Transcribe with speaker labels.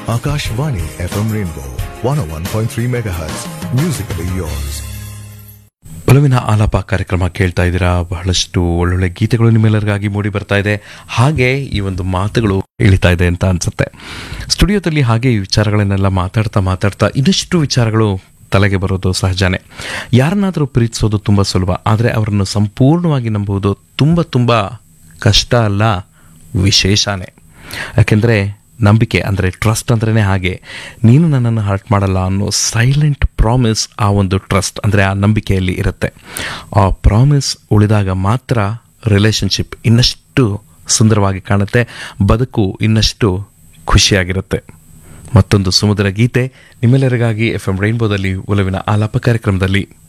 Speaker 1: Akashvani FM Rainbow 101.3 MHz. Musically yours.
Speaker 2: ಒಲವಿನ ಆಲಾಪ ಕಾರ್ಯಕ್ರಮ ಕೇಳ್ತಾ ಇದ್ದೀರಾ ಬಹಳಷ್ಟು ಒಳ್ಳೊಳ್ಳೆ ಗೀತೆಗಳು ನಿಮ್ಮೆಲ್ಲರಿಗಾಗಿ ಮೂಡಿ ಬರ್ತಾ ಇದೆ ಹಾಗೆ ಈ ಒಂದು ಮಾತುಗಳು ಇಳಿತಾ ಇದೆ ಅಂತ ಅನ್ಸುತ್ತೆ ಸ್ಟುಡಿಯೋದಲ್ಲಿ ಹಾಗೆ ಈ ವಿಚಾರಗಳನ್ನೆಲ್ಲ ಮಾತಾಡ್ತಾ ಮಾತಾಡ್ತಾ ಇನ್ನಷ್ಟು ವಿಚಾರಗಳು ತಲೆಗೆ ಬರೋದು ಸಹಜನೇ ಯಾರನ್ನಾದರೂ ಪ್ರೀತಿಸೋದು ತುಂಬ ಸುಲಭ ಆದರೆ ಅವರನ್ನು ಸಂಪೂರ್ಣವಾಗಿ ನಂಬುವುದು ತುಂಬ ತುಂಬ ಕಷ್ಟ ಅಲ್ಲ ವಿಶೇಷನೇ ಯಾಕೆಂದರೆ ನಂಬಿಕೆ ಅಂದರೆ ಟ್ರಸ್ಟ್ ಅಂದ್ರೇ ಹಾಗೆ ನೀನು ನನ್ನನ್ನು ಹರ್ಟ್ ಮಾಡಲ್ಲ ಅನ್ನೋ ಸೈಲೆಂಟ್ ಪ್ರಾಮಿಸ್ ಆ ಒಂದು ಟ್ರಸ್ಟ್ ಅಂದರೆ ಆ ನಂಬಿಕೆಯಲ್ಲಿ ಇರುತ್ತೆ ಆ ಪ್ರಾಮಿಸ್ ಉಳಿದಾಗ ಮಾತ್ರ ರಿಲೇಷನ್ಶಿಪ್ ಇನ್ನಷ್ಟು ಸುಂದರವಾಗಿ ಕಾಣುತ್ತೆ ಬದುಕು ಇನ್ನಷ್ಟು ಖುಷಿಯಾಗಿರುತ್ತೆ ಮತ್ತೊಂದು ಸುಮಧುರ ಗೀತೆ ನಿಮ್ಮೆಲ್ಲರಿಗಾಗಿ ಎಫ್ ಎಂ ರೈನ್ಬೋದಲ್ಲಿ ಒಲವಿನ ಆಲಾಪ ಕಾರ್ಯಕ್ರಮದಲ್ಲಿ